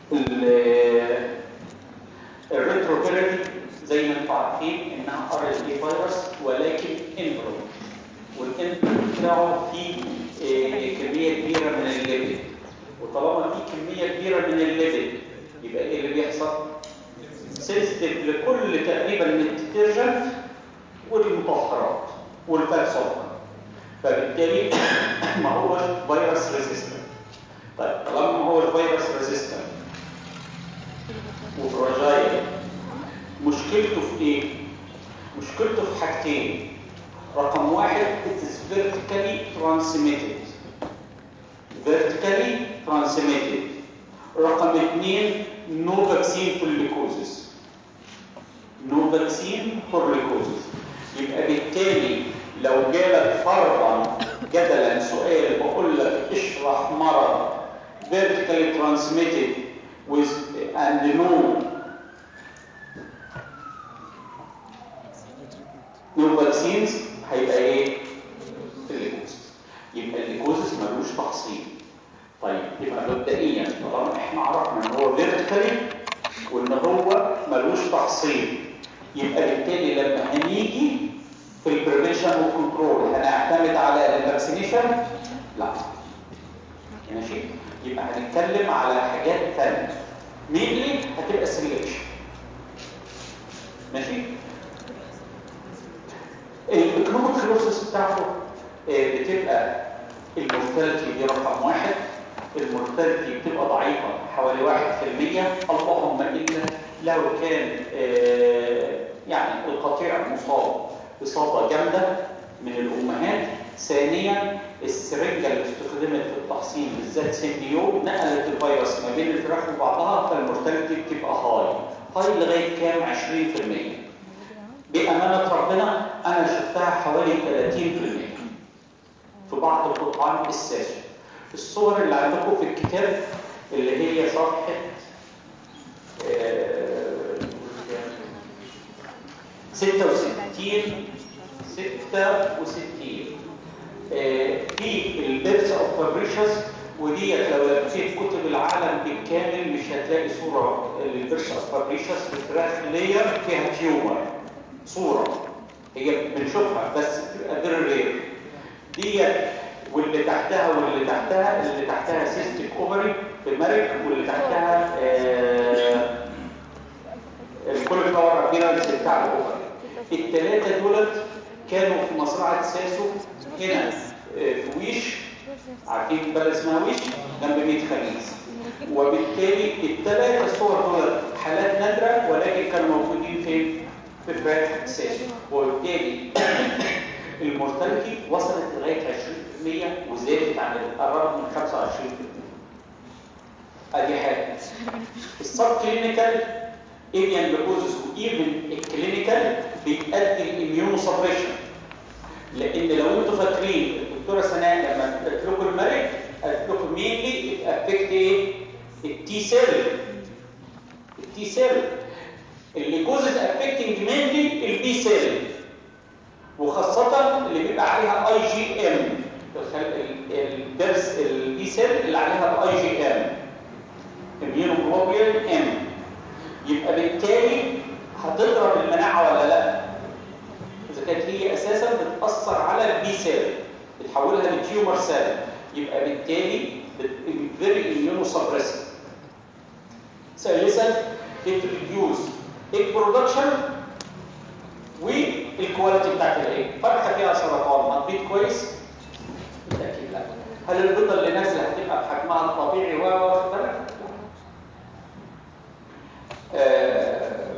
الريتروفيريتي زي ما انتم عارفين انها ار اس اي فيروس ولكن انفلو والانفلو بتاعه فيه آه، كميه كبيره من الليبيد وطالما في كميه كبيره من الليبيد يبقى ايه اللي بيحصل؟ سنسيتيف لكل تقريبا من الديترجنت والمطهرات والفلسفه فبالتالي ما هوش فيروس ريزيستنت طيب طالما ما هوش فيروس ريزيستنت وفراجايل مشكلته في ايه؟ مشكلته في حاجتين رقم واحد it is vertically transmitted vertically transmitted رقم اثنين no vaccine for leukosis no vaccine for leukosis يبقى بالتالي لو جالك فرضا جدلا سؤال بقول لك اشرح مرض vertically transmitted with and no no vaccines هيبقى ايه الليكوزس يبقى الليكوزس ملوش تحصيل طيب يبقى مبدئيا طالما احنا عرفنا ان هو فيرتيكالي وان هو ملوش تحصيل يبقى بالتالي لما هنيجي في البريفنشن والكنترول هنعتمد على الفاكسينيشن لا ماشي يبقى هنتكلم على حاجات ثانيه مينلي هتبقى سيلكشن ماشي الايكونوميك كلوسس بتاعته آه، بتبقى المورتاليتي دي رقم واحد المورتاليتي بتبقى ضعيفة حوالي واحد في المية اللهم إلا لو كان آه، يعني القطيع مصاب إصابة جامدة من الأمهات ثانيا السرنجة اللي استخدمت في التحصين بالذات سيمبيو نقلت الفيروس ما بين الفراخ وبعضها فالمورتاليتي بتبقى هاي هاي لغاية كام 20% بأمانة ربنا أنا شفتها حوالي 30% في بعض قطعان الساشة الصور اللي عندكم في الكتاب اللي هي صفحة آه، 66 66 آه، في البيرس اوف فابريشس وديت لو لقيت كتب العالم بالكامل مش هتلاقي صورة للبيرس اوف فابريشس بفراخ لير فيها تيومر صورة هي بنشوفها بس بتبقى فيري رير ديت واللي تحتها واللي تحتها اللي تحتها سيستيك اوفري في المرك واللي تحتها آه الكوليفلاور ابيرنس بتاع الاوفري الثلاثه دولت كانوا في مزرعه ساسو هنا آه، في ويش عارفين بلد اسمها ويش جنب بيت خميس وبالتالي الثلاثه صور دولت حالات نادره ولكن كانوا موجودين فين؟ في فراخ ساسو وبالتالي المورتاليتي وصلت لغايه 20% وزادت عن قربت من 25% ادي حاجه السب كلينيكال ايفيان لوكوزس وايفن الكلينيكال بيؤدي الاميونو سبريشن لان لو انتوا فاكرين الدكتوره سناء لما قالت لكم المرض قالت لكم مينلي افكت ايه التي سيل التي سيل الليكوزس افكتنج مينلي البي سيل وخاصة اللي بيبقى عليها اي جي ام الدرس البي سيل اللي عليها الاي جي ام اميونوجلوبولين ام يبقى بالتالي هتضرب المناعة ولا لا اذا كانت هي اساسا بتأثر على البي سيل بتحولها لتيومر سيل يبقى بالتالي فيري اميونو سبريسيف ثالثا بتريديوس ايج برودكشن والكواليتي بتاعت الايج فرخه فيها سرطان هتبيض كويس بالتاكيد لا هل البيضه اللي نازله هتبقى بحجمها الطبيعي و واخد بالك آه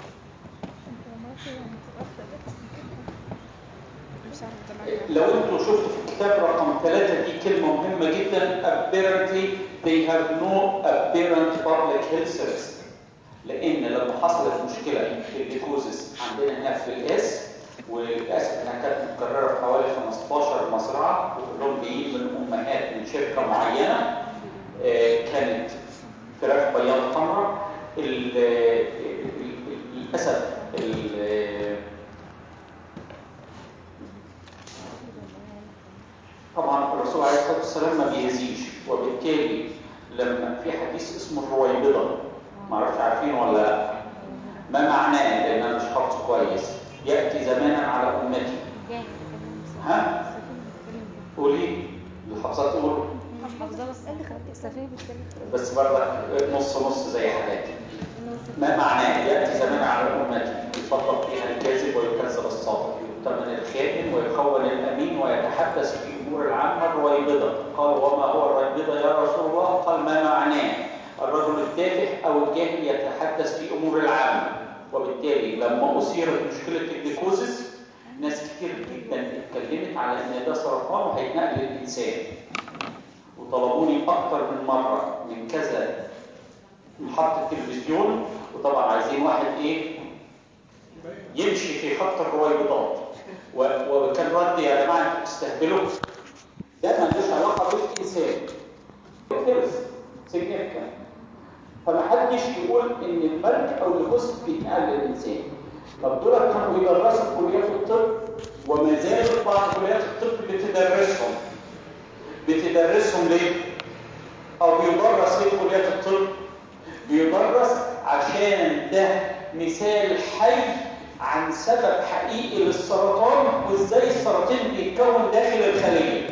لو انتوا شفتوا في الكتاب رقم ثلاثة دي كلمة مهمة جدا apparently they have no apparent public health risk لان لما حصلت مشكلة في الليكوزس عندنا هنا في الاس وللاسف انها كانت متكررة في حوالي 15 مزرعة وكلهم جايين من امهات من شركة معينة آه كانت فراخ بياض حمراء للاسف طبعا الرسول عليه الصلاه والسلام ما بيهزيش وبالتالي لما في حديث اسمه الرويبضة ما اعرفش عارفينه ولا لا ما معناه لان انا مش حافظه كويس ياتي زمانا على امتي ها قولي اللي حافظات تقول بس برضك نص نص زي حالاتي ما معناه ياتي زمان على امتي يفضل فيها الكاذب ويكذب الصادق يؤتمن الخائن ويخون الامين ويتحدث في امور العامه الرويبضه قال وما هو الرويبضه يا رسول الله قال ما معناه الرجل التافه او الجاهل يتحدث في امور العامه وبالتالي لما اثيرت مشكله الجلوكوزيس ناس كتير جدا اتكلمت على ان ده سرطان وهيتنقل للانسان وطلبوني اكتر من مره من كذا محطه تلفزيون وطبعا عايزين واحد ايه يمشي في خط الرويبضات وكان رد يا جماعه انتوا بتستهبلوا ده ملوش علاقه بالانسان كارثه significant فما حدش يقول ان المرج او الجزء بيتنقل للانسان طب دول كانوا بيدرسوا في كليات الطب وما زالت بعض كليات الطب بتدرسهم بتدرسهم ليه او بيدرس ليه في كليات الطب بيدرس عشان ده مثال حي عن سبب حقيقي للسرطان وازاي السرطان بيتكون داخل الخليه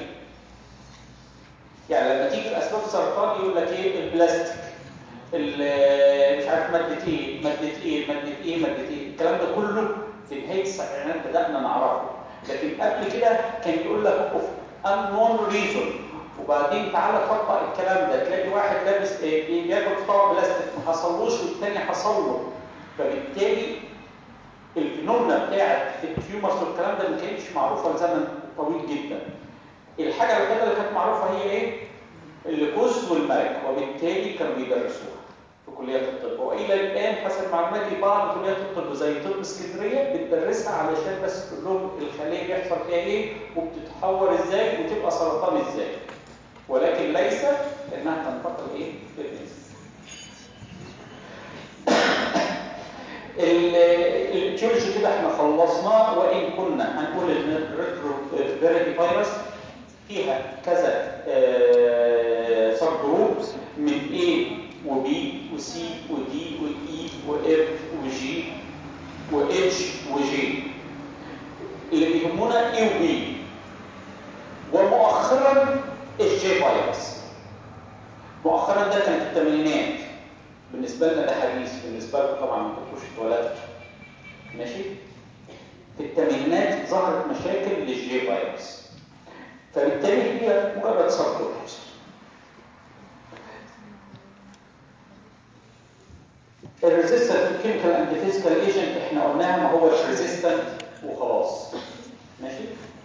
يعني لما تيجي في اسباب السرطان يقول لك ايه البلاستيك مش عارف ماده ايه ماده ايه ماده ايه ماده ايه الكلام ده كله في نهايه السبعينات بدانا نعرفه لكن قبل كده كان يقول لك اوف unknown reason وبعدين تعالى طبق الكلام ده تلاقي واحد لابس ايه بياكل طبق بلاستيك ما حصلوش والتاني حصل له فبالتالي الفينومنا بتاعت التيومرز والكلام ده ما كانتش معروفه لزمن طويل جدا الحاجه الوحيده اللي كانت معروفه هي ايه الليكوز والملك وبالتالي كانوا بيدرسوها في كليات الطب والى الان حسب معلوماتي بعض كليات الطب زي طب اسكندريه بتدرسها علشان بس تقول لهم الخليه بيحصل فيها ايه وبتتحور ازاي وتبقى سرطان ازاي ولكن ليس انها تنتقل ايه للانسان التيولوجي كده احنا خلصناه وان كنا هنقول ان الريترو فيريتي فيروس فيها كذا سب جروب من A و B و C و D و E و F و G و H و G اللي بيهمونا A و B ومؤخرا الجي فيروس مؤخرا ده كان في الثمانينات بالنسبه لنا ده حديث بالنسبه لكم طبعا ما كنتوش اتولدتوا ماشي في الثمانينات ظهرت مشاكل للجي فيروس فبالتالي هي مجرد سب جروبس الريزيستنت كيميكال اند فيزيكال ايجنت احنا قلناها ما هوش ريزيستنت وخلاص ماشي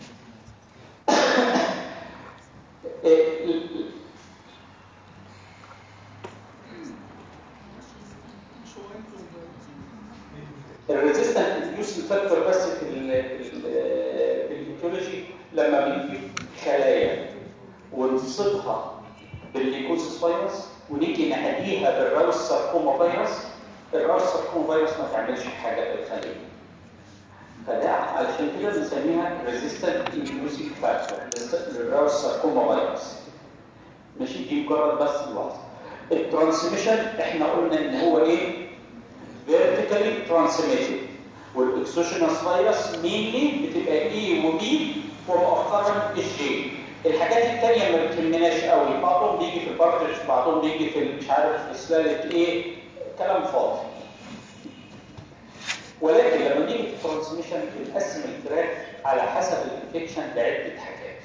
الريزيستنت انديوسنج فاكتور بس في الفيتولوجي لما بنجيب خلايا ونصيبها بالليكوزيس فيروس ونيجي نعديها بالراوس ساركوما فيروس الراوس ساركوما فيروس ما تعملش حاجه في الخليه فده علشان كده بنسميها ريزيستنت انديوسنج فاكتور للراوس ساركوما فيروس ماشي دي مجرد بس الوصف الترانسميشن احنا قلنا ان هو ايه vertically transmitted والاكسوشنس فيروس مينلي بتبقى اي وبي ومؤخرا الجي الحاجات التانية ما بتهمناش قوي بعضهم بيجي في البارترز بعضهم بيجي في مش عارف في سلالة ايه كلام فاضي ولكن لما نيجي في الترانسميشن بنقسم الفراك على حسب الانفكشن لعدة حاجات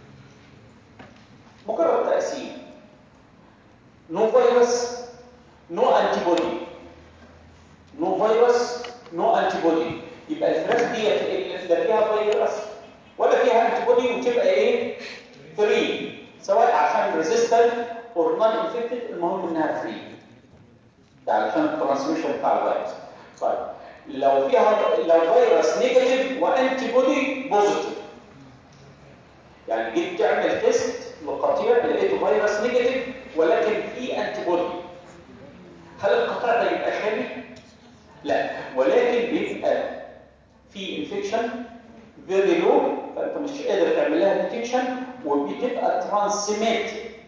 مجرد تقسيم نو فيروس نو انتي بودي نو فيروس نو انتي بودي يبقى الفراخ دي لا فيها فيروس ولا فيها انتي بودي وتبقى ايه فري سواء عشان ريزيستنت اور نون انفكتد المهم انها فري ده علشان الترانسميشن بتاع الفيروس طيب لو فيها لو فيروس نيجاتيف وانتي بودي بوزيتيف يعني جيت تعمل تيست لقطيع لقيته فيروس نيجاتيف ولكن في انتي بودي هل القطيع ده يبقى خالي لا ولكن بيبقى في انفكشن فيري لو فانت مش قادر تعمل لها ديتكشن وبتبقى ترانسميت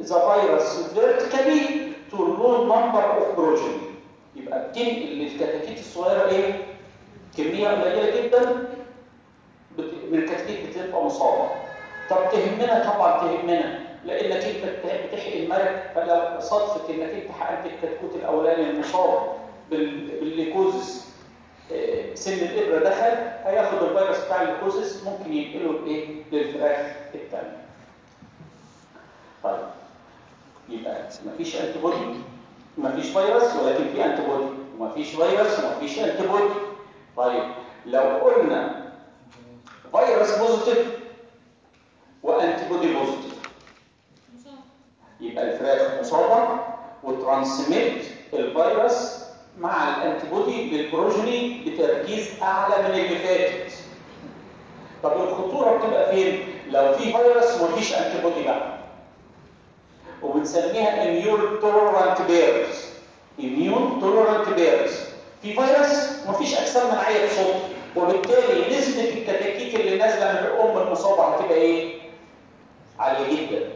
the virus vertically to low number of progeny يبقى بتنقل للكتاكيت الصغيره ايه كميه قليله جدا من الكتاكيت بتبقى مصابه طب تهمنا طبعا تهمنا لانك انت بتحقن الملك فلو صدفه انك انت حقنت الكتكوت الاولاني المصاب بالليكوزس سن الابره دخل هياخد الفيروس بتاع الليكوزس ممكن ينقله لايه للفراخ الثانيه طيب يبقى مفيش انتي بودي مفيش فيروس ولكن في انتي بودي ومفيش فيروس ومفيش انتي بودي طيب لو قلنا فيروس بوزيتيف وانتي بودي بوزيتيف يبقى الفراخ مصابه وترانسميت الفيروس مع الانتي بودي للبروجيني بتركيز اعلى من اللي فاتت طب الخطوره بتبقى فين لو في فيروس ومفيش انتي بودي بقى وبنسميها immune tolerant bears immune tolerant bears في فيروس ومفيش اجسام مناعيه تصد وبالتالي نسبه الكتاكيت اللي نازله من الام المصابه هتبقى ايه عاليه جدا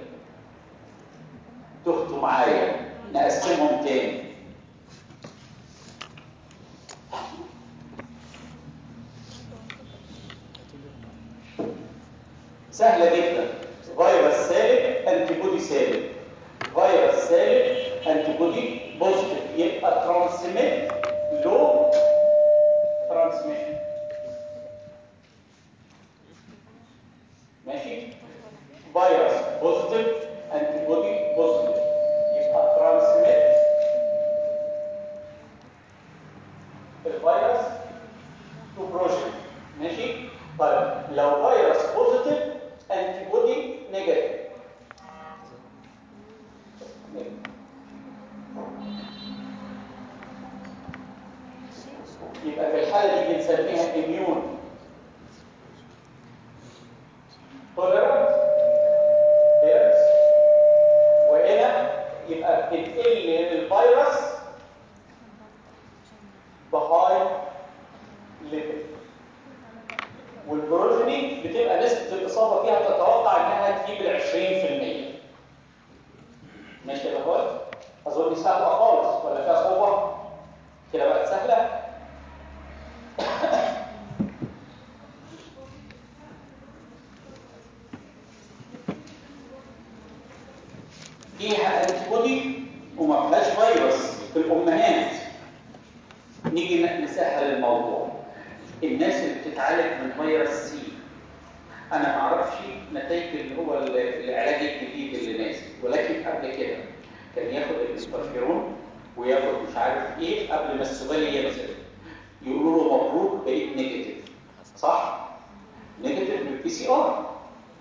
تاخدوا معايا نقسمهم تاني سهله جدا فيروس سالب انتي بودي سالب فيروس سالب انتي بودي بوزيتيف يبقى ترانسميت لو ترانسميشن ماشي فيروس بوزيتيف انتي بودي بوزيتيف يبقى ترانسميت الفيروس تو بروجين ماشي طيب لو فيروس بوزيتيف انتي بودي نيجاتيف يبقى في الحالة دي بنسميها immune tolerant virus وهنا يبقى بتنقل الفيروس بهاي ليفل والبروجيني بتبقى نسبة الإصابة فيها تتوقع إنها تجيب ال 20% ماشي يا بهوات؟ أظن سهلة خالص ولا فيها صعوبة؟ كده بقت سهلة؟ فيها انتي بودي وما فيهاش فيروس في الامهات نيجي نسهل الموضوع الناس اللي بتتعالج من فيروس سي انا ما اعرفش نتائج اللي هو العلاج الجديد اللي نازل ولكن قبل كده كان ياخد الانترفيرون وياخد مش عارف ايه قبل ما السؤال ينزل يقولوا له مبروك بقيت نيجاتيف صح نيجاتيف بالبي سي ار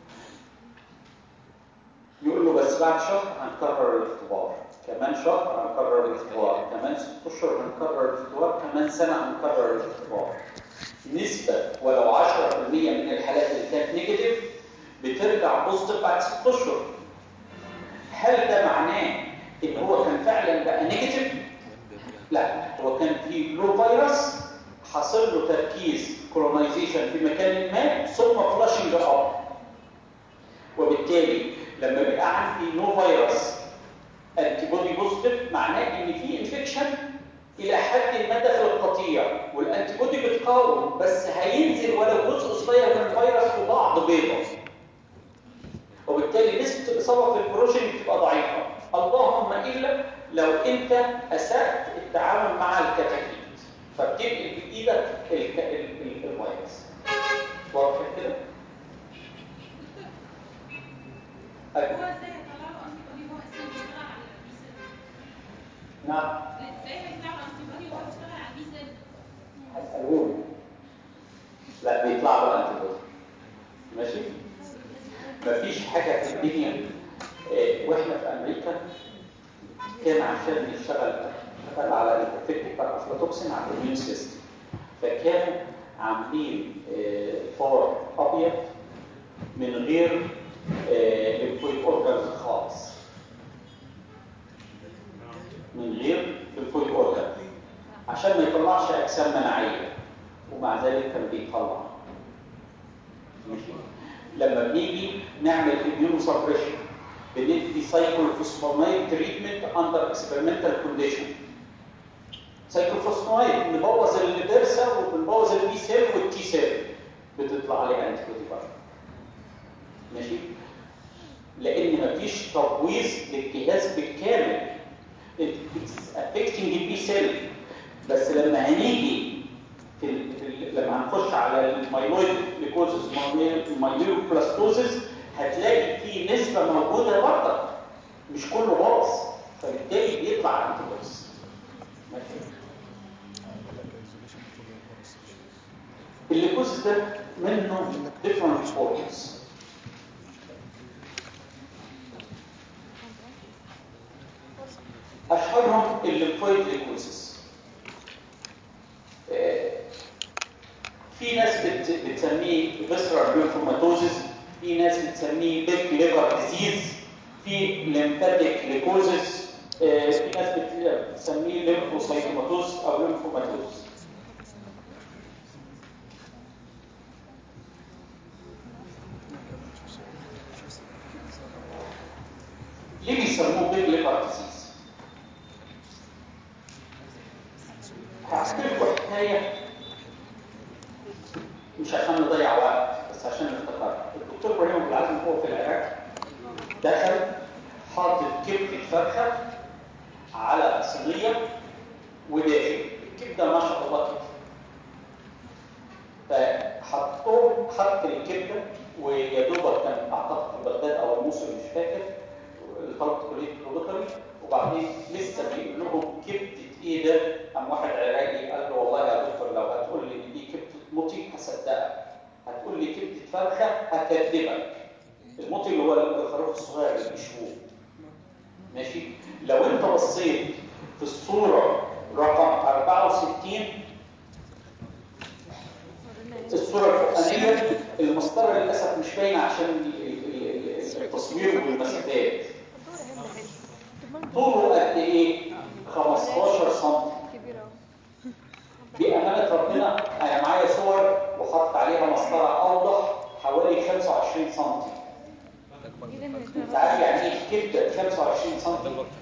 يقول له بس بعد شهر هنكرر الاختبار كمان شهر هنكرر الاختبار كمان ست اشهر هنكرر الاختبار كمان سنه هنكرر الاختبار نسبه ولو 10% من الحالات اللي كانت نيجاتيف بترجع بوزيتيف بعد ست اشهر هل ده معناه ان هو كان فعلا بقى نيجاتيف لا هو كان في لو فيروس حصل له تركيز كولونايزيشن في مكان ما ثم فلاشنج اب وبالتالي لما بيبقى عندي نو فيروس انتي بودي بوزيتيف معناه ان في انفكشن الى حد ما داخل القطيع والانتي بودي بتقاوم بس هينزل ولو جزء صغير من الفيروس في بعض بيضه وبالتالي نسبه الاصابه في البروجين بتبقى ضعيفه اللهم الا لو انت اسات التعامل مع الكتاكيت فبتنقل بايدك الفيروس واضح كده هو ازاي هيطلع له انتي بودي وهو اساسا بيشتغل على البي سيل نعم ازاي هيطلع له انتي بودي وهو بيشتغل على البي سيل هسألوني لا بيطلع له انتي بودي ماشي مفيش حاجة في الدنيا آه، واحنا في امريكا كان عشان نشتغل نشتغل على الافكت بتاع الافلاتوكسين على الاميون سيستم فكانوا عاملين آه، فار ابيض من غير ليمفويد اورجانز خالص من غير ليمفويد اورجان عشان ما يطلعش اجسام مناعيه ومع ذلك كان بيطلع ماشي لما بنيجي نعمل اميونو سبريشن بندي ندي سايكلوفوسفامايد تريتمنت اندر اكسبيرمنتال كونديشن سايكلوفوسفامايد نبوظ البرسا وبنبوظ البي سيل والتي سيل بتطلع عليه انتي بودي برضه ماشي لان مفيش تبويض للجهاز بالكامل It's affecting the B cell بس لما هنيجي في, ال... في ال... لما هنخش على المايلويد ليكوزس المايلوبلاستوزس هتلاقي في نسبة موجودة برضه مش كله باظ فبالتالي بيطلع انتيبوديز ماشي الليكوزس ده منه different forms اشهرهم الليمفويد ليكوزس في ناس بت... بتسميه فيسرال ليمفوماتوزس في ناس بتسميه بيك ليفر ديزيز في ليمفاتيك ليكوزس في ناس بتسميه ليمفوسايتوماتوز او ليمفوماتوز ليه بيسموه بيك ليفر ديزيز هحكي لكم حكايه مش عشان نضيع وقت بس عشان نفتكر الدكتور ابراهيم ابو العزم هو في العراق دخل حاطط كبده فرخه على صينيه وداخل الكبده ما شاء الله كده فحطوه حط الكبده ويا دوبك كان اعتقد في بغداد او الموصل مش فاكر طلبت كليه البيطري وبعدين لسه بيقول لهم كبده ايه ده؟ قام واحد عراقي قال له والله يا دكتور لو هتقول لي ان دي كبده مطي هصدقك هتقول لي كبده فرخه هكذبك المطي اللي هو الخروف الصغير اللي بيشوفه ماشي لو انت بصيت في الصوره رقم 64 الصوره الفوقانيه المسطره للاسف مش باينه عشان التصوير والمسافات طوله قد ايه 15 سم بأمانة ربنا أنا معايا صور وحط عليها مسطرة أوضح حوالي 25 سم أنت عارف يعني إيه كبدة 25 سم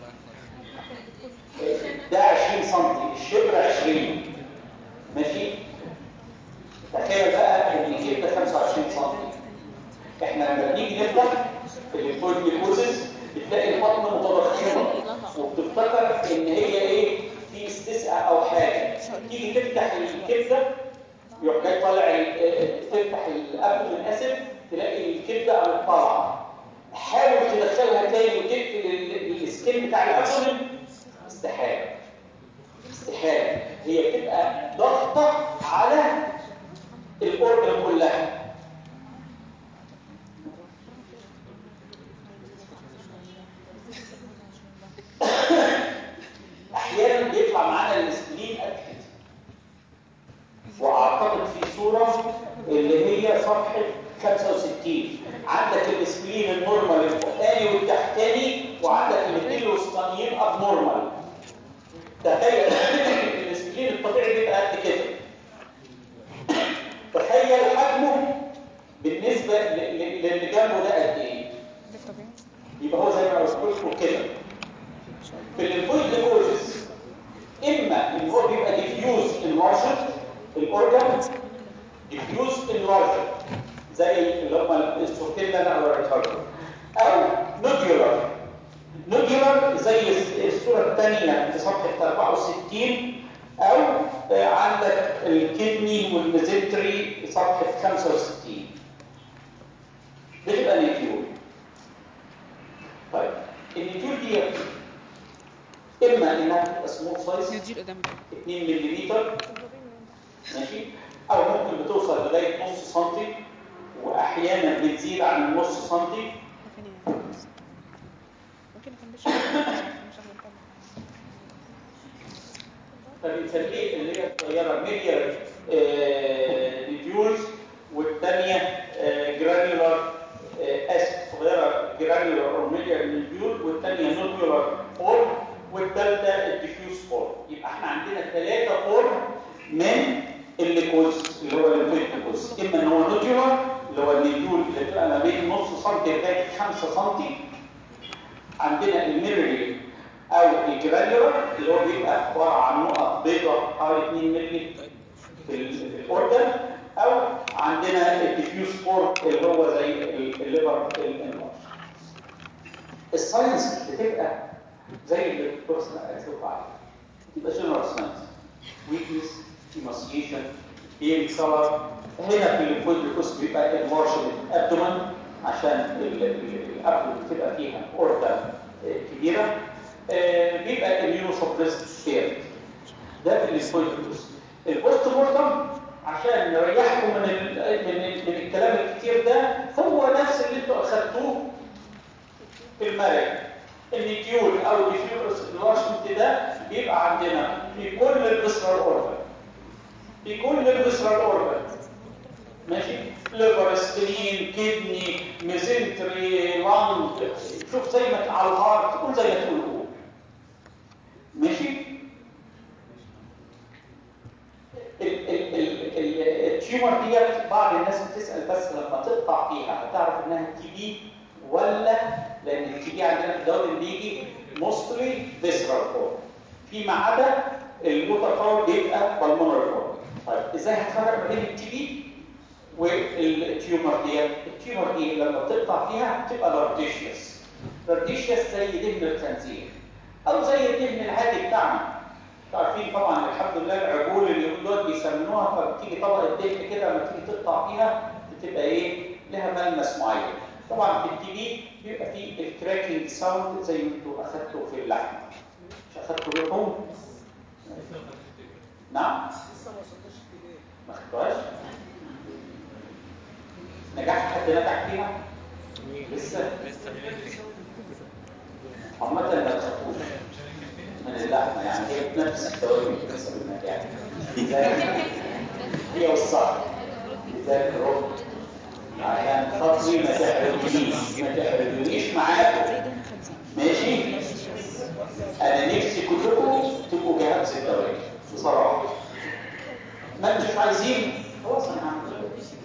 ده 20 سم الشبر 20 ماشي تخيل بقى إن الكبدة 25 سم إحنا لما بنيجي نفتح الليمفويد ليكوزس بتلاقي البطن متضخمة وبتفتكر إن هي إيه في استسقاء او حاجه تيجي تفتح الكبده يروح جاي طالع تفتح الابل من اسف تلاقي الكبده قامت طالعه حاول تدخلها تاني وتقفل السكين بتاع الابل استحاله استحاله هي بتبقى ضغطه على الاورجن كلها احيانا بيطلع معانا الاسبلين قد كده واعتقد في صوره اللي هي صفحه 65 عندك الاسبلين النورمال الفوقاني والتحتاني وعندك الاثنين الوسطانيين اب نورمال تخيل الاسبلين الطبيعي بيبقى قد كده تخيل حجمه بالنسبه للي جنبه ده قد ايه يبقى هو زي ما قلت لكم كده في الليمفويد ليكوزس اما ان هو بيبقى ديفيوز انلارجد الاورجان ديفيوز انلارجد زي اللي هم الصورتين اللي انا وريتها لكم او نوديولار نوديولار زي الصوره الثانيه في صفحه 64 او عندك الكدني والميزنتري صفحه 65 بتبقى نيتيول طيب النيتيول دي اما انها تبقى سمول سايز 2 ملم ماشي او ممكن بتوصل لغايه نص سنتي واحيانا بتزيد عن النص سنتي فبنسميه اللي هي الطياره ميليار ديفيوز والثانيه جرانيولار اسف صغيره جرانيولار او ميليار ديفيوز والثانيه نوديولار فورم والثالثه الديفيوز فورم يبقى احنا عندنا ثلاثه فورم من الليكوز اللي هو الليكوز اما ان هو نوديولار اللي هو النيديول اللي بتبقى ما بين نص سنتي لغايه 5 سنتي عندنا الميروري او الجرانيولار اللي هو بيبقى عباره عن نقط بيضاء حوالي 2 مللي في الاورجن او عندنا الديفيوز فورم اللي هو زي الليفر الانلارج الساينس بتبقى زي اللي الدكتور سنة قالت لكم عليه بتبقى جنرال ساينس ويكنس ايماسيشن هيري كلر هنا في الليمفويد ليكوس بيبقى انلارجمنت ابدومن عشان الابدومن بتبقى فيها اورتا كبيره آه بيبقى اميونو سبريست ستير ده في الليمفويد ليكوس البوست مورتم عشان نريحكم من ال من, ال من الكلام الكتير ده هو نفس اللي انتوا اخدتوه في المرج النيكيول او الديفيوز الواشنت ده بيبقى عندنا في كل الفيسرال اورجن في كل الفيسرال اورجن ماشي ليفر سبلين كدني ميزنتري لانج شوف زي ما على الهارت قول زي ما تقول قول ماشي التيومر ديت بعض الناس بتسال بس لما تقطع فيها هتعرف انها تي بي ولا لان التي بي عندنا في الدوري بيجي موستلي فيسرال فورم فيما عدا الموتر فورم بيبقى بالمونري فورم طيب ازاي هتفرق ما بين التي بي والتيومر ديت التيومر دي لما بتقطع فيها بتبقى لارديشيوس لارديشيوس زي دهن الخنزير او زي الدهن العادي بتاعنا عارفين طبعا الحمد لله العجول اليومين دول بيسمنوها فبتيجي طبق الدهن كده لما تيجي تقطع فيها بتبقى ايه لها ملمس معين طبعا في التي في بيبقى فيه الكراكنج ساوند زي ما انتوا اخدتوا في اللحم مش اخدتوا لكم نعم ما اخدتوهاش نجحت حد نجح فيها لسه عامة ما تخافوش من اللحمة يعني هي بتنفس التوابل بتكسب النجاح هي والصح لذلك رب عشان خاطري ما تحرجونيش ما تحرجونيش معاكم ماشي انا نفسي كلكم تبقوا جهاز التوابل بصراحة ما انتوش عايزين خلاص انا هعمل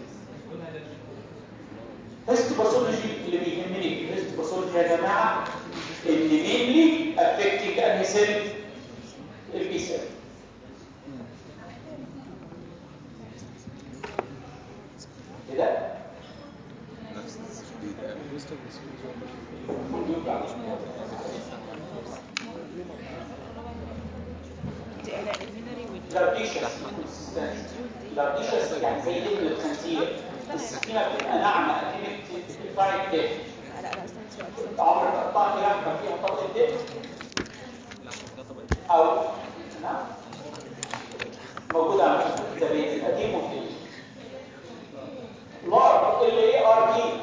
هيستوباثولوجي اللي بيهمني في الهيستوباثولوجي يا جماعه ان مينلي افكتنج انهي سيل البي سيل كده لارديشس لارديشس يعني زي دهن الخنزير السكينه بتبقى ناعمه اكنك بتقطعي الدهن عمرك قطعت لحمه فيها طبق الدهن او نعم موجود على الكتابين القديم والجديد لارد ال اي ار دي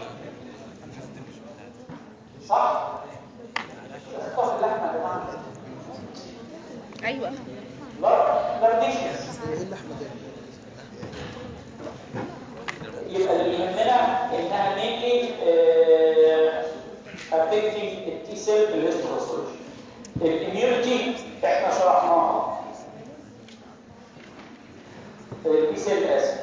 صح؟ اختار اللحمه يا جماعه ايوه لارد لارديشس ايه اللحمه دي يبقى اللي يهمنا انها مينلي افكتنج التي سيل في الهيستوباثولوجي الاميونيتي احنا شرحناها البي سيل اسف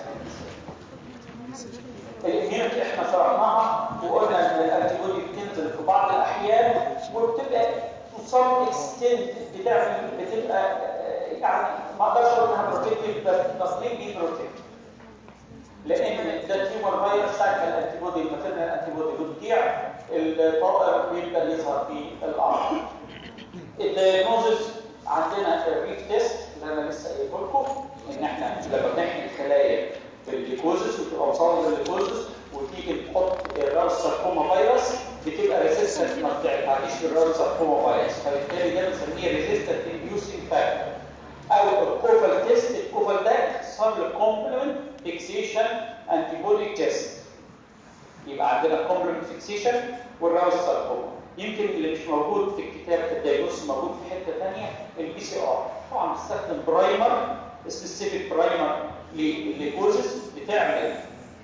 الاميونيتي احنا شرحناها وقلنا ان الانتي بودي بتنزل في بعض الاحيان وبتبقى تو سم اكستنت بتعمل بتبقى آه، يعني ما اقدرش اقول انها بروتكتيف بس تصنيف دي بروتكتيف لان ده تيومر فيروس ساعه الانتي بودي الماتيرنال الانتي بودي بتضيع الطائر بيبدا يظهر في الاعراض الدايجنوزس عندنا الريف تيست اللي انا لسه قايله لكم ان احنا لما بنحقن الخلايا في الليكوزس وتبقى مصابه بالليكوزس وتيجي تحط الراوس ساركوما فيروس بتبقى ريزيستنت ما بتعديش بالراوس ساركوما فيروس فبالتالي ده بنسميه ريزيستنت انديوسنج فاكتور او الكوفال تيست الكوفال ده اختصار للكومبلمنت فيكسيشن انتي بودي تيست يبقى عندنا الكومبلمنت فيكسيشن والراوس ساركوما يمكن اللي مش موجود في الكتاب في الدايجنوس موجود في حته ثانيه البي سي ار طبعا بنستخدم برايمر سبيسيفيك برايمر للليكوزس بتعمل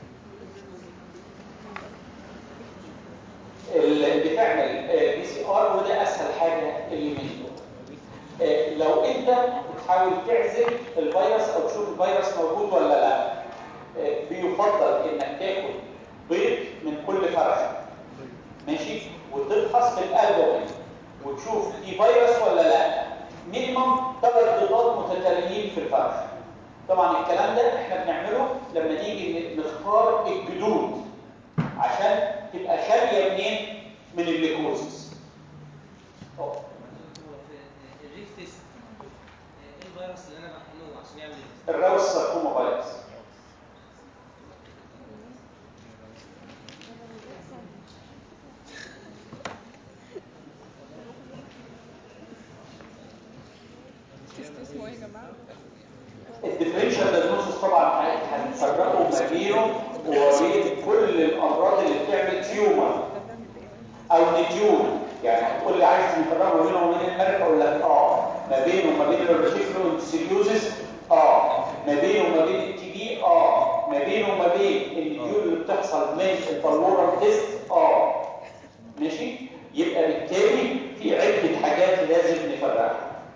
ال- بتعمل بي سي ار وده اسهل حاجه اليومين دول آه، لو انت بتحاول تعزل الفيروس او تشوف الفيروس موجود ولا لا آه، بيفضل انك تاخد بيض من كل فرخه ماشي وتفحص في الالبومين متتاليين في الفرخ طبعا الكلام ده احنا بنعمله لما نيجي نختار الجدود عشان تبقى خاليه منين من الليكوزس أهو. هو في الريف تيست ايه الفيروس اللي انا بحقنه عشان يعمل التيست؟ الراوس ساركوما فيروس تست اسمه ايه يا جماعه؟ الديفرنشال دايجنوستس طبعا هنفرقوا ما بينه وما بين كل الامراض اللي بتعمل تيومر او نتيوم يعني هتقول لي عايز نفرقه ما بينه وما بين المرك اقول لك اه ما بينه وما بين الريتيكولو انسيليوزس اه ما بينه وما بين التي بي اه ما بينه وما بين النتيوم اللي بتحصل من البلورال تيست اه ماشي يبقى بالتالي في عده حاجات لازم نفرقها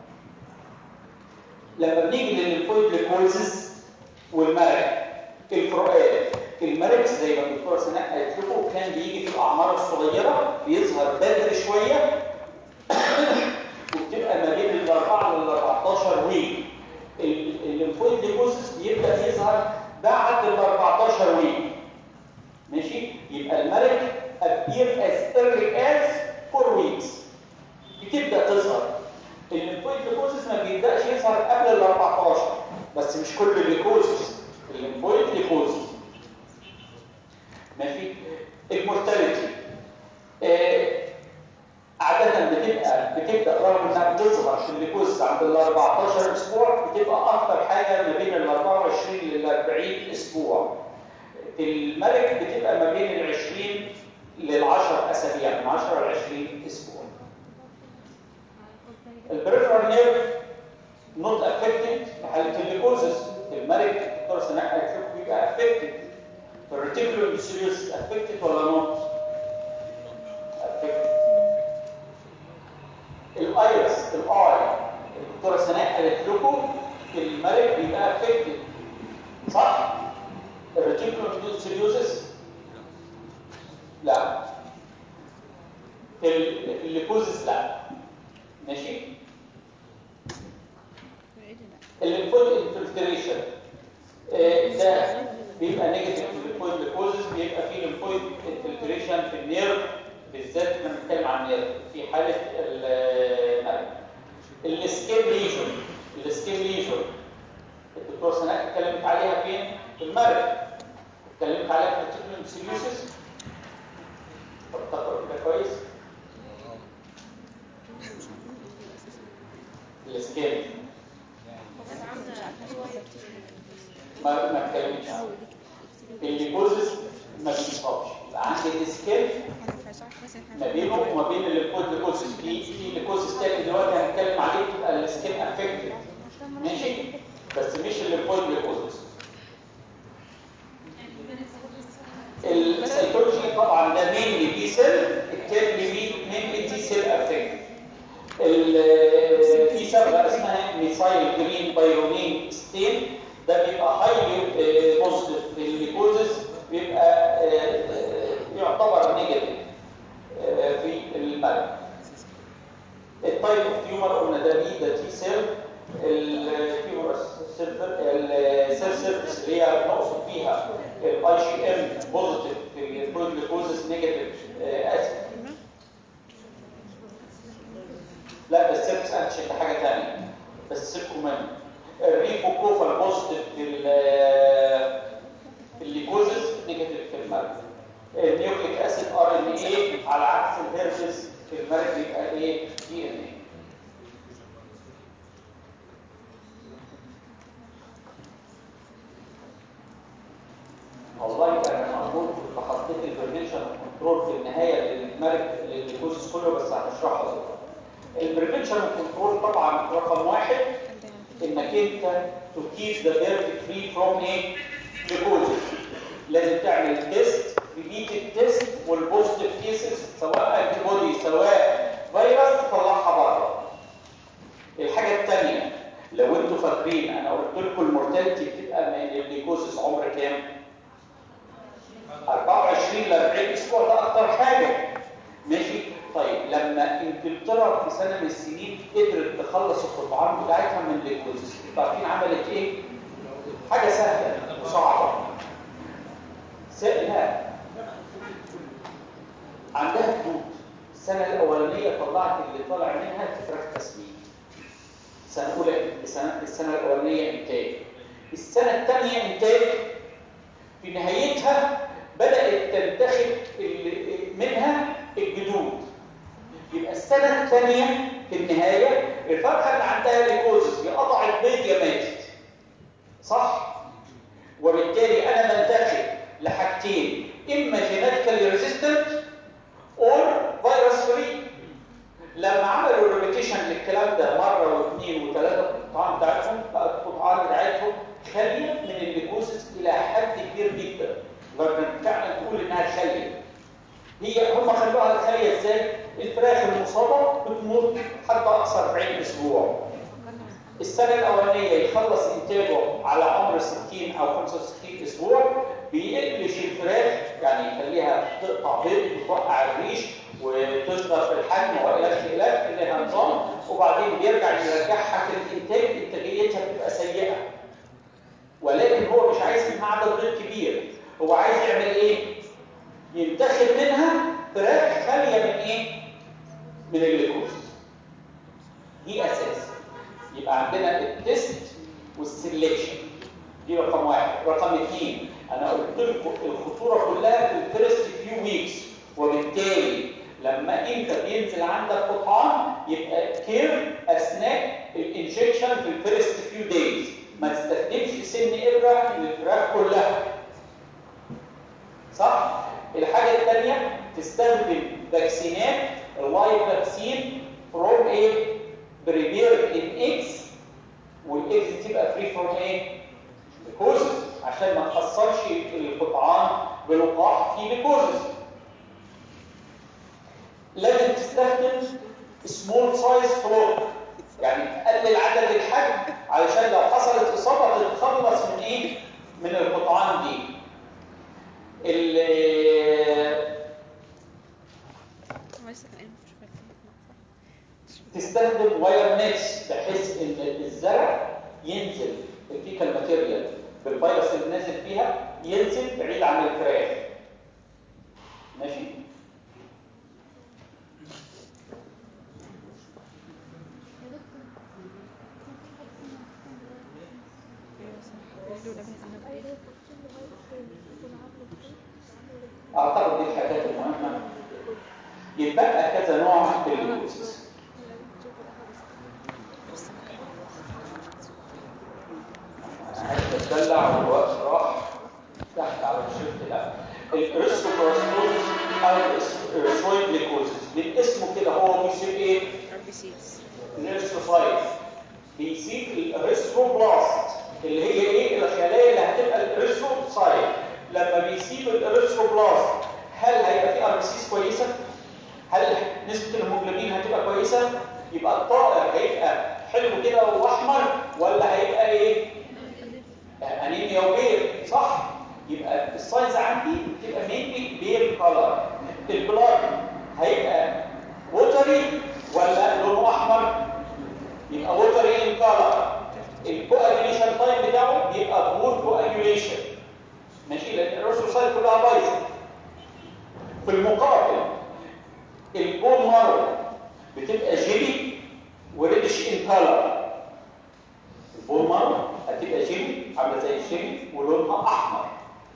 لما بنيجي للليمفويد ليكوزس والمرق الفروقات المرق زي ما الدكتوره سناء قالت لكم كان بيجي في الاعمار الصغيره بيظهر بدري شويه وبتبقى ما بين ال 4 لل 14 ويك ال- الليمفويد ليكوزس بيبدا يظهر بعد ال 14 ويك ماشي يبقى المرق appear as early as 4 weeks بتبدا تظهر الليمفويد ليكوزس ما بيبداش يظهر قبل ال 14 بس مش كل الليكوزس الليمفويد ليكوزس ماشي المورتاليتي آه عادة بتبقى بتبدا رغم انها بتظهر في الليكوزس عند ال 14 اسبوع بتبقى اكتر حاجه ما بين ال 24 لل 40 اسبوع الملك بتبقى ما بين ال 20 لل 10 اسابيع من 10 ل 20 اسبوع البريفرال نيرف نوت افكتد في حاله الليكوزس الملك الدكتور سناء قالت لكم بيبقى افكتد الريتيكولو انسيليوس افكتد ولا نوت افكتد الايرس الاي الدكتوره سناء قالت لكم الملك بيبقى افكتد صح الريتيكولو انسيليوس لا ال- الليكوزس لا ماشي ايه ده الليمفويد انفلتريشن ده بيبقى نيجاتيف الليمفويد ليكوزس بيبقى فيه ليمفويد انفلتريشن في النيرف بالذات احنا بنتكلم عن النيرف في حاله المرض السكين ليجن السكين ليجن الدكتور سناء اتكلمت عليها فين في المرض اتكلمت عليها في الريتيكولوم سيليوسيس تفتكروا كده كويس السكين ما ما اتكلمتش عنه. الليكوزس ما بيصابش يبقى عندي السكين ما بينه وما بين الليكوز ليكوزس في في ليكوزس تاني دلوقتي هنتكلم عليه تبقى السكين افكتد ماشي بس مش الليكوز ليكوزس السيتولوجي طبعا ده مين بي سيل التاني بي مين تي سيل افكتد ال- في صبغه اسمها ميثايل جرين بايرونين ستين ده بيبقى هايلي بوزيتيف في الليكوزس بيبقى آه، آه، يعتبر نيجاتيف آه، في المرض التايب اوف تيومر قلنا ده بي ده تي سيل التيومر السيل سيرفيس اللي هي نقصد فيها الاي جي ام بوزيتيف في الليكوزس نيجاتيف اسيد لا ده السيرفس انتشن ده حاجه ثانيه بس سيبكم منه الريفوكوفال بوزيتيف في ال- في الليكوزس نيجاتيف في المرض النيوكليك اسيد ار ان اي على عكس الهيربس في المرض بيبقى ايه دي ان اي والله انا المفروض كنت حطيت البريفنشن كنترول في النهايه للمرض للجلوكوز كله بس هنشرحه دلوقتي البريفنشن كنترول طبعا رقم واحد انك انت تو كيب ذا بيرد فري فروم ايه جلوكوز لازم تعمل تيست ريبيتد تيست والبوزيتيف كيسز سواء انتي بودي سواء فيروس تطلعها بره الحاجه الثانيه لو انتوا فاكرين انا قلت لكم المورتاليتي بتبقى من الجلوكوز عمر كام 24 ل 40 اسبوع ده اكتر حاجه ماشي طيب لما انجلترا في سنه من السنين قدرت تخلص القطعان بتاعتها من الليكوزس انتوا عارفين عملت ايه حاجه سهله وصعبه سهله عندها جهود السنه الاولانيه طلعت اللي طالع منها فراخ تسمين السنه الاولى السنه السنه الاولانيه انتاج السنه الثانيه انتاج في نهايتها بدات تنتخب ال- منها الجدود يبقى السنه الثانيه في النهايه الفرخه اللي عندها ليكوزس يا قطعت بيض يا ماتت صح وبالتالي انا بنتخب لحاجتين اما جينيتيكالي ريزيستنت اور فيروس فري لما عملوا الريبيتيشن للكلام ده مره واثنين وثلاثه القطعان بتاعتهم بقت القطعان بتاعتهم خاليه من الليكوزس الى حد كبير جدا لكن فعلا تقول انها خاليه هي هم خلوها خاليه ازاي؟ الفراخ المصابه بتموت حد اقصى 40 اسبوع السنة الأولانية يخلص إنتاجه على عمر 60 أو 65 أسبوع بيقلش الفراخ يعني يخليها تقطع بيض وتوقع الريش وتصغر في الحجم وإلى خلاف لها نظام وبعدين بيرجع يرجعها في الإنتاج إنتاجيتها بتبقى سيئة ولكن هو مش عايز منها عدد بيض كبير هو عايز يعمل إيه؟ ينتخب منها فراخ خالية من إيه؟ من الليكوز دي أساس يبقى عندنا التست والسلكشن دي رقم واحد رقم اثنين انا قلت لكم الخطوره كلها في الفيرست فيو ويكس وبالتالي لما انت بينزل عندك قطعان يبقى كير اثناء الانجكشن في الفيرست فيو دايز ما تستخدمش سن ابره للفراخ كلها صح الحاجه الثانيه تستخدم فاكسينات اللايف فاكسين فروم ايه بريبيرد ان اكس والاكس تبقى فري فروم ايه ليكوزس عشان ما تاثرش القطعان بلقاح في ليكوزس لازم تستخدم سمول سايز فلوك يعني تقلل عدد الحجم علشان لو حصلت اصابه تتخلص من ايه من القطعان دي ال- هو لسه كان قايل مفيش فاكسين تستخدم واير نتس بحيث ان الزرع ينزل الفيكال ماتيريال بالفيروس اللي نازل فيها ينزل بعيد عن الفراخ ماشي ايوه صح قولي له ده بيعمل ايه اعتقد دي الحاجات المهمه يتبقى كذا نوع في الليكوزيس انا عايز اتدلع والوقت راح تحت على الشفت ده الاريثروبلاستوز او الاريثرويد ليكوزيس من اسمه كده هو بيصير ايه ار بي سيز الاريثروسايت بيزيد الاريثروبلاست اللي هي ايه الخلايا اللي هتبقى الاريثروسايت لما بيسيب الاريثروبلاست هل هيبقى في ار كويسه هل نسبه الهيموجلوبين هتبقى كويسه يبقى الطائر هيبقى حلو كده واحمر ولا هيبقى ايه انيميا وبير صح يبقى السايز عندي تبقى مينلي بير كولر البلاد هيبقى ووتري ولا لونه احمر يبقى ووتري ان كولر الكواجيوليشن تايم بتاعه بيبقى بور كواجيوليشن ماشي لان الروسوسايت كلها بايظه في المقابل البون مارو بتبقى جيلي وريدش ان كولر البون مارو هتبقى جيلي عامله زي الجيلي ولونها احمر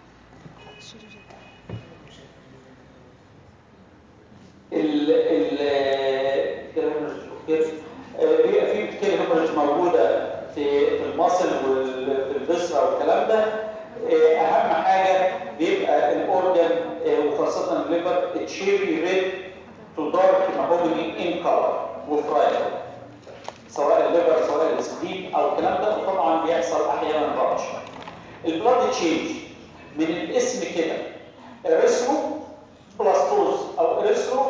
ال ال كده بيبقى في بكتيريا هيموريج موجوده في في المصل وفي البصره والكلام ده آه، اهم حاجه بيبقى الاورجن آه، وخاصه الليفر تشيري ريد تو دارك ماهوجني ان كلر وفرايل سواء الليفر سواء السبلين او الكلام ده وطبعا بيحصل احيانا راتش البلاد تشينج من الاسم كده اريثرو بلاستوز او اريثرو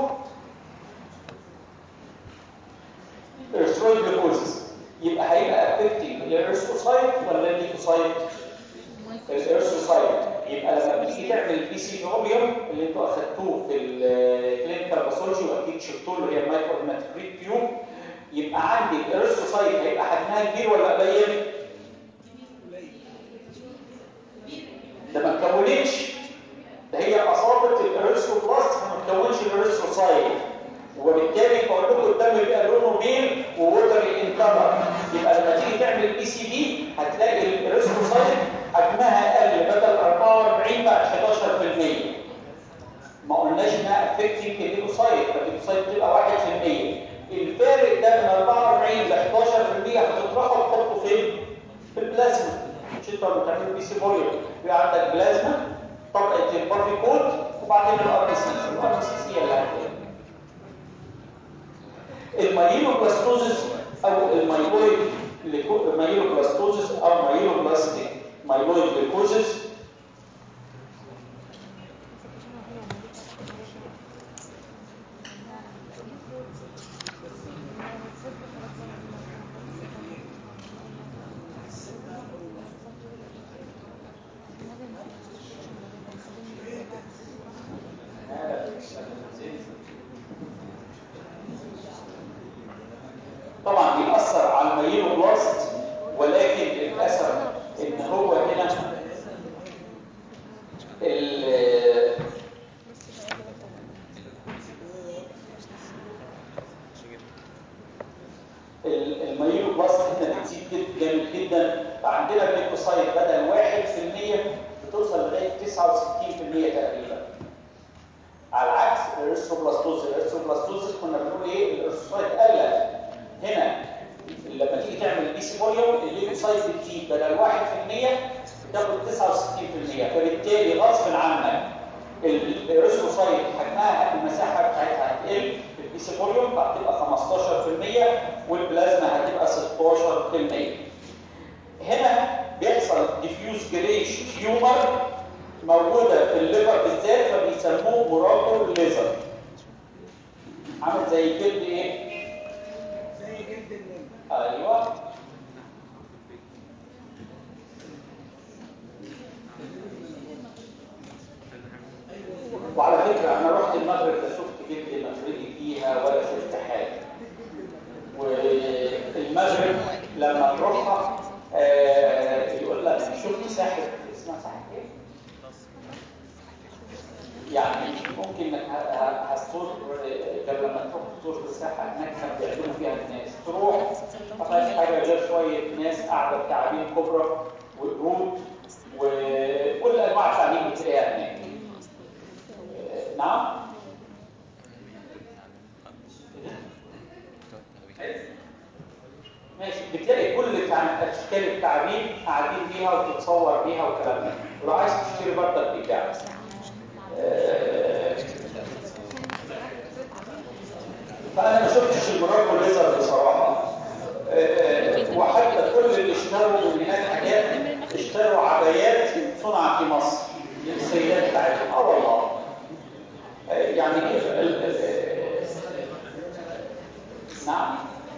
اريثرويد جلوكوزيس يبقى هيبقى افكتنج الاريثروسايت ولا الليكوسايت الاريثروسايت يبقى لما بتيجي تعمل البي سي فيروبيوم اللي انتوا اخدتوه في الكلينيكال باثولوجي واكيد شفتوه اللي هي المايكرو هيماتوكريت تيوب يبقى عندي الارثروسايت هيبقى حجمها كبير ولا قليل؟ ده ما اتكونتش ده هي اصابه الارثروبلاست فما تكونش الارثروسايت وبالتالي بقول لكم الدم بيبقى لونه بيل ووتري ان كلر يبقى لما تيجي تعمل البي سي بي هتلاقي الارثروسايت حجمها اقل بدل 44 بقى 11% ما قلناش انها افكتنج الليكوسايت فالليكوسايت بتبقى 1% الفارق ده من 44 ل 11% هتطرحه وتحطه فين؟ في البلازما مش انت لما تعمل بي سي فوليوم بيبقى عندك بلازما طبقه البافي كوت وبعدين الار بي سي الار بي سي هي اللي هتلاقي المايلوبلاستوزس او المايلويد المايلوبلاستوزس او مايلوبلاستيك مايلويد ليكوزس طبعا بيأثر على المايلوبلاست ولكن للأسف ان هو هنا ال- ال- المايلوبلاست هنا بتزيد جد- جامد جدا فعندنا الليكوسايت بدل 1% بتوصل لغايه 69% تقريبا على عكس الارثروبلاستوز الارثروبلاستوز كنا بنقول ايه الارثروسايت قلت هنا لما تيجي تعمل بي سي فوليوم الليكوسايت بتزيد بدل 1% بتاخد 69% فبالتالي غصب عنك الارثروسايت حجمها المساحه بتاعتها هتقل في البي سي فوليوم فهتبقى 15% والبلازما هتبقى 16% هنا بيحصل ديفيوز جريش تيومر موجوده في الليفر بالذات فبيسموه موراتو ليزر عامل زي جلد ايه؟ زي جلد النمر ايوه وعلى فكره انا رحت المغرب لا شفت جلد مغربي فيها ولا شفت حاجه والمغرب لما تروحها آه يقول لك شفت ساحر اسمها ساحر ايه؟ يعني ممكن انك ه- ه- هتزور آه، لما تروح تزور الساحه هناك كانوا بيعملوا فيها الناس تروح ما فيهاش حاجه غير شويه ناس قاعده بتعابين كبرى وقرود وكل انواع التعليم بتلاقيها هناك آه، نعم ماشي بتلاقي كل تع- اشكال التعابين قاعدين بيها وتتصور بيها والكلام ده ولو عايز تشتري برضه بتاع فانا ما شفتش المراكو ليزر بصراحه آه، وحتى كل اللي اشتروا من هناك حاجات اشتروا عبايات صنع في مصر للسيدات بتاعتهم اه والله آه، يعني ال- ال- ال- نعم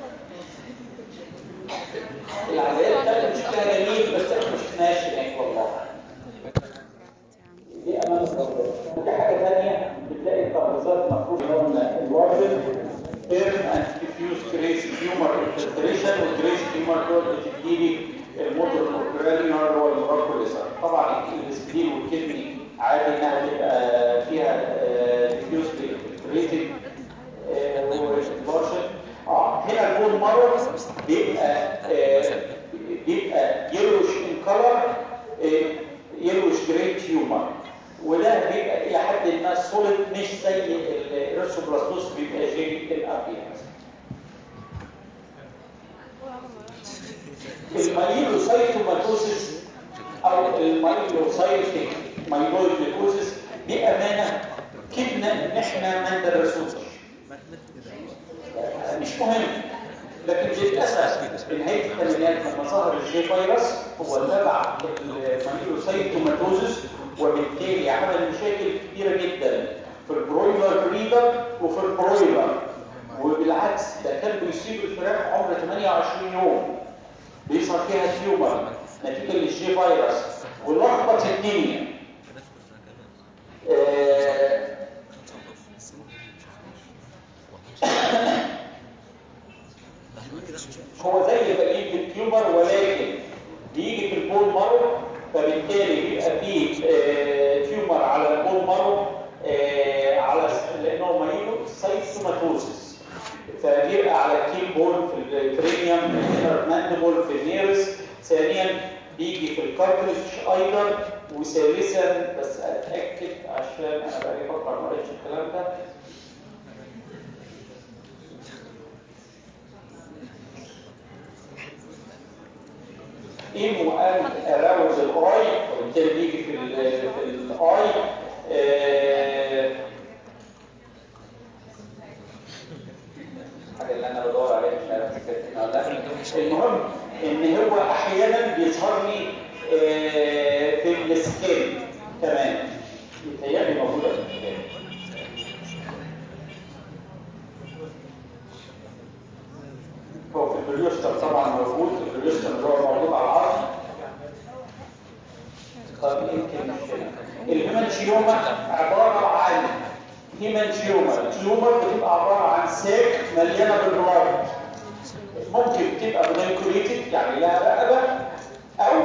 العبايات كانت شكلها جميل بس احنا ما شفناهاش هناك والله دي امانه ربنا ودي حاجه ثانيه بتلاقي الترابيزات مفروض قلنا الواجن بيرن اند ديفيوز جريس تيومر انفلتريشن والجريس تيومر دول بتديلي الموتور اوبرالينر والمراكوليزر طبعا الاسبرين والكدني عادي انها تبقى فيها ديفيوز انفلتريتد والباشن اه هنا البون مارو بيبقى آه، بيبقى يلوش ان كلر يلوش جري تيومر وده بيبقى الى حد ما سوليد مش زي الريسوبلاستوس بيبقى جيلي الابيض المايلوسايتوماتوسيس او المايلوسايتيك مايلويد ليكوزيس بامانه كدنا ان احنا ما ندرسوش مش مهم لكن للاسف في نهايه الثمانينات لما ظهر الجي فيروس هو تبع المايلوسايتوماتوزيس وبالتالي عمل مشاكل كبيره جدا في البرويلر بريدر وفي البرويلر وبالعكس ده كان بيصيب الفراخ عمر 28 يوم بيظهر فيها تيومر نتيجه للجي فيروس ولخبط الدنيا آه، هو زي بقيه التيومر ولكن بيجي في البون مارو فبالتالي بيبقى فيه آه، تيومر على البون مارو آه، على لانه مايلو سايتوماتوسيس فبيبقى على الكيل بون في الكرينيوم في الانر ماندبل في النيرس ثانيا بيجي في الكارتريج ايضا وثالثا بس اتاكد عشان انا بقالي فتره ما قريتش الكلام ده in and around the eye وبالتالي بيجي في ال في الاي حاجه اللي انا بدور عليها مش عارف فاكرها ولا لا المهم ان هو احيانا بيظهر لي آه، في السكين كمان متهيألي موجوده في السكين هو في البريوستر طبعا موجود في البريوستر اللي هو موجود على العظم طب يمكن الهيمانجيوما عبارة عن هيمانجيوما تيومر بتبقى عبارة عن ساك مليانة بالبلاد ممكن تبقى بنيكوليتد يعني لها رقبة أو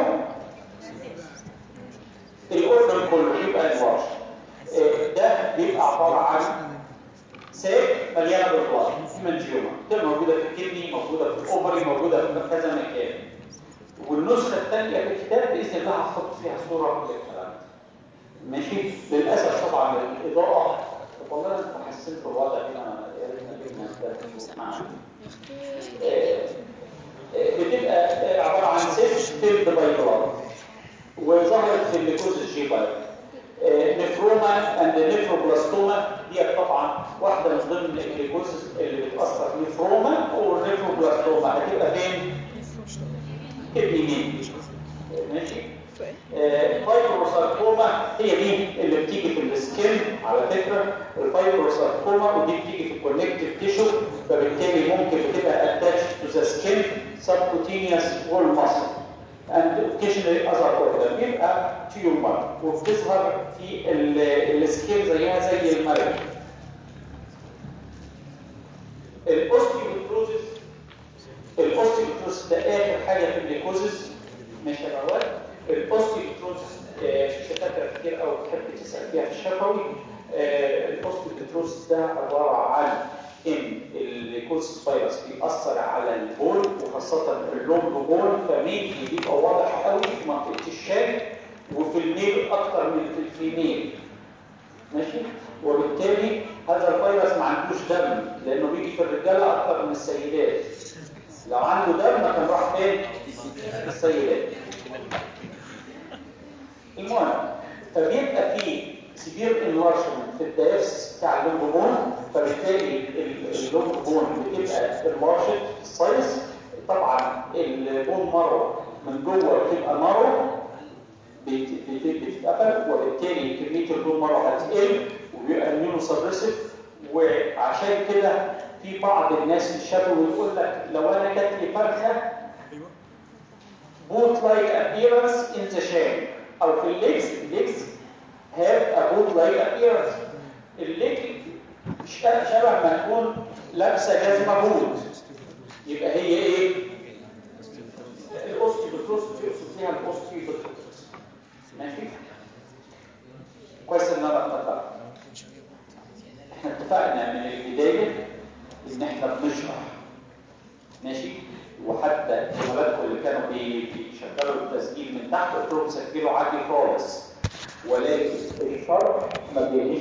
الأورجن كله يبقى انوار ده بيبقى عبارة عن ساك مليانه بالبلاط هيمانجيوما بتبقى موجوده في الكدني موجوده في الاوفري موجوده في كذا مكان والنسخه الثانيه في الكتاب باذن الله هحط فيها صوره للكلام ده. ماشي للاسف طبعا الاضاءه والله انت حسنت الوضع هنا يا ريت جبنا ده معانا. آه، آه، بتبقى آه، عباره عن سيش فيلد باي بلاد وظهرت في الليكوز الجيبايل نفروما اند نفروبلاستوما دي طبعا واحده من ضمن الجليكوزس اللي بتاثر نفروما ونفروبلاستوما هتبقى فين؟ كدني مين؟ ماشي؟ الفايبروساركوما هي دي اللي بتيجي في السكين على فكره الفايبروساركوما ودي بتيجي في الكونكتيف تيشو فبالتالي ممكن بتبقى اتاتش تو ذا سكين subcutaneous wall muscle and occasionally other organ يبقى تيومر وبتظهر في ال- السكين زيها زي المرج الاوستيوبروزيس الاوستيوبروزيس ده اخر حاجه في الليكوزيس ماشي يا مواد الاوستيوبروزيس آه، في دكاتره كتير قوي بتحب تسال فيها في الشفوي آه، الاوستيوبروزيس ده عباره عن ان الليكوزيس فيروس بيأثر على البول وخاصه اللونج بول فمين بيبقى واضح قوي في منطقه الشام وفي الميل اكتر من في الفيميل ماشي وبالتالي هذا الفيروس ما عندوش دم لانه بيجي في الرجاله اكتر من السيدات لو عنده دم كان راح فين السيدات المهم فبيبقى في سيفير انلارشمنت في الدايفس بتاع اللونج بون فبالتالي اللونج بون بتبقى انلارشد السايز طبعا البون مارو من جوه بتبقى مارو بت- بت- بتتقفل وبالتالي كميه البون مارو هتقل وبيبقى اميونو سبريسيف وعشان كده في بعض الناس في الشفوي يقول لك لو انا جات لي فرخه boot like appearance in the shank او في الليجز الليجز have a boot like appearance الليج ش- شبه ما تكون لابسه جزمه بوت يبقى هي ايه الاوستيوبروس يقصد فيها الاوستيوبروس ماشي كويس ان انا افتكرت احنا اتفقنا من البدايه ان احنا بنشرح ماشي وحتى زملائكم اللي كانوا بي- بيشغلوا التسجيل من تحت قلت لهم سجلوا عادي خالص ولكن الشرح ما بيجيش